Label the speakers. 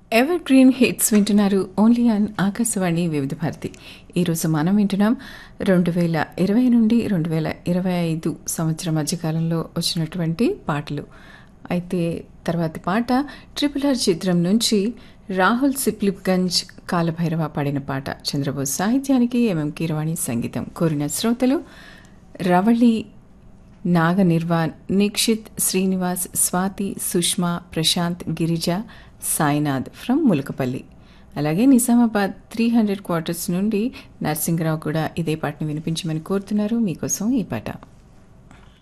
Speaker 1: ever evergreen hits వింటున్నారు only on Akashvani Vividh Bharati ఈరోజు మనం వింటున్నాం రెండు వేల ఇరవై నుండి రెండు వేల ఇరవై ఐదు సంవత్సరం మధ్యకాలంలో వచ్చినటువంటి పాటలు అయితే తర్వాతి పాట ట్రిపుల్ ఆర్ చిత్రం నుంచి రాహుల్ సిప్లిప్గంజ్ కాలభైరవ పాడిన పాట చంద్రబోస్ సాహిత్యానికి ఎంఎం కీరవాణి సంగీతం కోరిన శ్రోతలు రవళి నాగ నిర్వాణ్ నిక్షిత్ శ్రీనివాస్ స్వాతి సుష్మా ప్రశాంత్ గిరిజ సాయినాథ్ ఫ్రమ్ ములకపల్లి అలాగే నిజామాబాద్ త్రీ హండ్రెడ్ క్వార్టర్స్ నుండి నరసింహరావు కూడా ఇదే పాటను వినిపించమని కోరుతున్నారు మీకోసం ఈ పాట